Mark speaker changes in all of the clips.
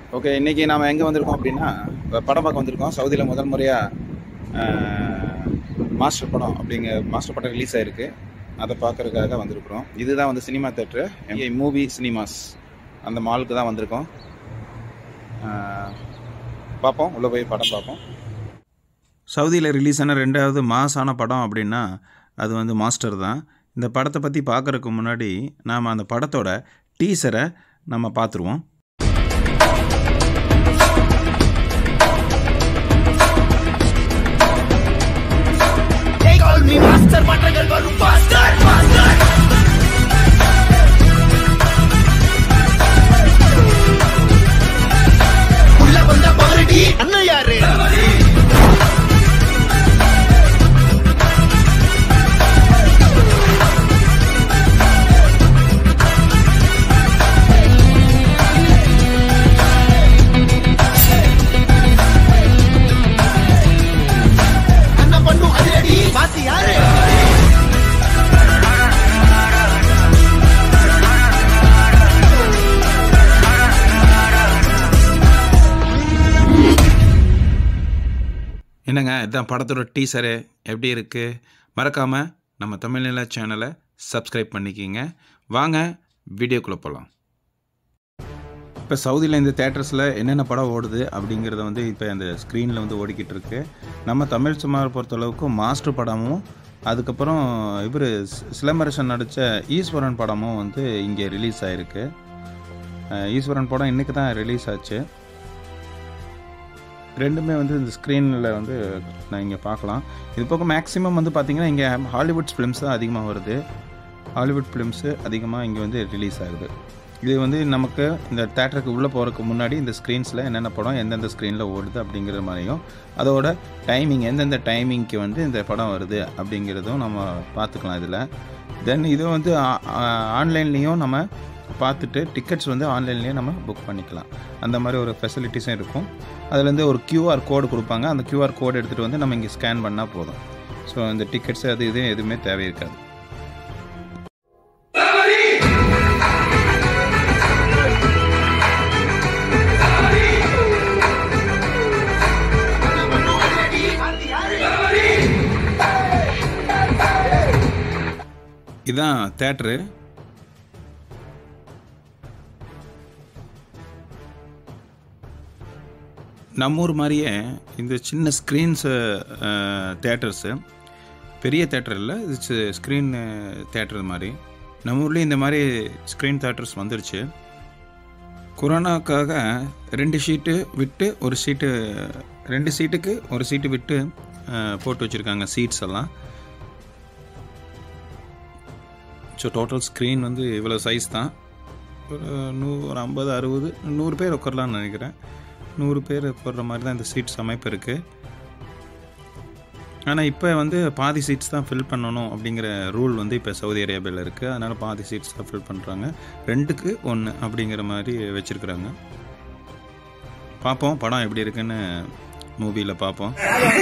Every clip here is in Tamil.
Speaker 1: ஓகே இன்றைக்கி நாம் எங்கே வந்திருக்கோம் அப்படின்னா இப்ப படம் பார்க்க வந்திருக்கோம் சவுதியில் முதல் முறையாக மாஸ்டர் படம் அப்படிங்கிற மாஸ்டர் படம் ரிலீஸ் ஆயிருக்கு அதை பார்க்கறதுக்காக வந்திருக்கிறோம் இதுதான் வந்து cinema theatre MA movie cinemas அந்த மாலுக்கு தான் வந்திருக்கோம் அஹ், பார்ப்போம் உள்ளே போய் படம் பார்ப்போம் சவுதியில் ரிலீஸ் ஆன ரெண்டாவது மாசான படம் அப்படின்னா அது வந்து மாஸ்டர் தான் இந்த படத்தை பற்றி பார்க்குறதுக்கு முன்னாடி நாம் அந்த படத்தோட டீசரை நம்ம பார்த்துருவோம்
Speaker 2: They call me master மாற்றங்கள் வரும் faster faster உள்ள வந்த பாரடி அண்ணன் யாரு அண்ணன் பண்ணும் அதிரடி பாத்து யாரு
Speaker 1: என்னங்க இதுதான் படத்தோட டீசரு எப்படி இருக்குது மறக்காமல் நம்ம தமிழ்நில சேனலை சப்ஸ்கிரைப் பண்ணிக்கிங்க வாங்க வீடியோக்குள்ளே போகலாம் இப்போ சவுதியில் இந்த தேட்டர்ஸில் என்னென்ன படம் ஓடுது அப்படிங்கிறத வந்து இப்போ அந்த ஸ்க்ரீனில் வந்து ஓடிக்கிட்டு இருக்கு நம்ம தமிழ் சுமார் பொறுத்தளவுக்கு மாஸ்டர் படமும் அதுக்கப்புறம் இவர் சிலம்பரசன் நடித்த ஈஸ்வரன் படமும் வந்து இங்கே ரிலீஸ் ஆகிருக்கு ஈஸ்வரன் படம் இன்றைக்கி தான் ரிலீஸ் ஆச்சு ரெண்டுமே வந்து இந்த ஸ்க்ரீனில் வந்து நான் இங்கே பார்க்கலாம் இது போக மேக்ஸிமம் வந்து பார்த்திங்கன்னா இங்கே ஹாலிவுட் ஃபிலிம்ஸ் தான் அதிகமாக வருது ஹாலிவுட் ஃபிலிம்ஸு அதிகமாக இங்கே வந்து ரிலீஸ் ஆகுது இது வந்து நமக்கு இந்த தேட்டருக்கு உள்ளே போகிறதுக்கு முன்னாடி இந்த ஸ்க்ரீன்ஸில் என்னென்ன படம் எந்தெந்த ஸ்க்ரீனில் ஓடுது அப்படிங்கிற மாதிரியும் அதோட டைமிங் எந்தெந்த டைமிங்க்கு வந்து இந்த படம் வருது அப்படிங்கிறதும் நம்ம பார்த்துக்கலாம் இதில் தென் இது வந்து ஆன்லைன்லேயும் நம்ம பார்த்துட்டு டிக்கெட்ஸ் வந்து ஆன்லைன்லேயே நம்ம புக் பண்ணிக்கலாம் அந்த மாதிரி ஒரு ஃபெசிலிட்டிஸும் இருக்கும் அதுலேருந்து ஒரு கியூஆர் கோடு கொடுப்பாங்க அந்த கியூஆர் கோடு எடுத்துகிட்டு வந்து நம்ம இங்கே ஸ்கேன் பண்ணால் போதும் ஸோ இந்த டிக்கெட்ஸ் அது இது எதுவுமே தேவை இருக்காது இதான் தேட்ரு நம்ம ஊர் மாதிரியே இந்த சின்ன ஸ்க்ரீன்ஸு தேட்டர்ஸு பெரிய தேட்டர் இல்லை இது ஸ்க்ரீன் தேட்டர் மாதிரி நம்ம ஊர்லேயும் இந்த மாதிரி ஸ்க்ரீன் தேட்டர்ஸ் வந்துருச்சு கொரோனாக்காக ரெண்டு ஷீட்டு விட்டு ஒரு சீட்டு ரெண்டு சீட்டுக்கு ஒரு சீட்டு விட்டு அஹ், போட்டு வச்சுருக்காங்க சீட்ஸ் எல்லாம் ஸோ டோட்டல் ஸ்க்ரீன் வந்து இவ்வளோ சைஸ் தான் ஒரு நூறு ஐம்பது அறுபது நூறு பேர் உட்காரலாம்னு நினைக்கிறேன் நூறு பேர் உட்கார்ற மாதிரி தான் இந்த சீட்ஸ் அமைப்பு இருக்குது ஆனால் இப்போ வந்து பாதி சீட்ஸ் தான் ஃபில் பண்ணணும் அப்படிங்கிற ரூல் வந்து இப்போ சவுதி அரேபியாவில் இருக்குது அதனால் பாதி சீட்ஸ் தான் ஃபில் பண்ணுறாங்க ரெண்டுக்கு ஒன்று அப்படிங்கிற மாதிரி வச்சுருக்குறாங்க பார்ப்போம் படம் எப்படி இருக்குன்னு மூவியில் பார்ப்போம்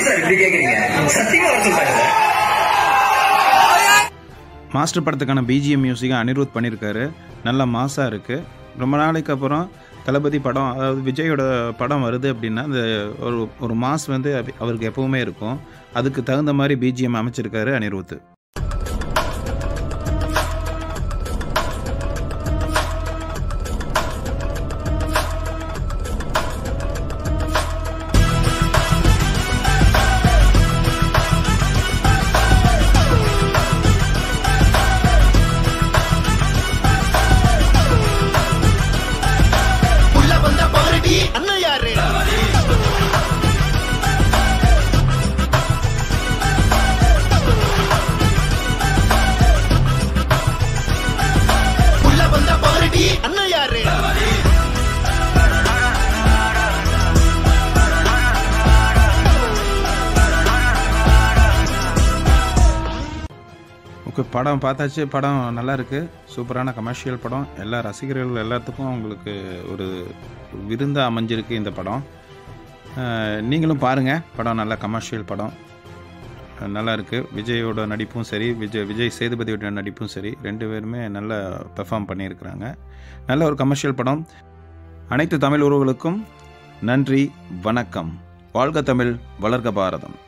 Speaker 1: மாஸ்டர் படத்துக்கான பிஜிஎம் மியூசிக்கை அனிருத் பண்ணியிருக்காரு நல்ல மாசாக இருக்குது ரொம்ப நாளைக்கு அப்புறம் தளபதி படம் அதாவது விஜயோட படம் வருது அப்படின்னா அந்த ஒரு ஒரு மாஸ் வந்து அப்படி- அவருக்கு எப்பவுமே இருக்கும் அதுக்கு தகுந்த மாதிரி பிஜிஎம் அமைச்சிருக்காரு அனிருத்
Speaker 2: உள்ள வந்த பாரடி அண்ணன் யாரு உள்ள வந்த பாரடி அண்ணன் யாரு
Speaker 1: ஓகே படம் பார்த்தாச்சு படம் நல்லா இருக்கு சூப்பரான கமர்ஷியல் படம் எல்லா ரசிகர்கள் எல்லாத்துக்கும் உங்களுக்கு ஒரு விருந்தாக அமைஞ்சிருக்கு இந்த படம் அஹ், நீங்களும் பாருங்கள் படம் நல்ல கமர்ஷியல் படம் அஹ், நல்லா இருக்கு விஜயோட நடிப்பும் சரி விஜய் விஜய் சேதுபதியோட நடிப்பும் சரி ரெண்டு பேருமே நல்லா பெர்ஃபார்ம் பண்ணியிருக்கிறாங்க நல்ல ஒரு கமர்ஷியல் படம் அனைத்து தமிழ் உறவுகளுக்கும் நன்றி வணக்கம் வாழ்க தமிழ் வளர்க பாரதம்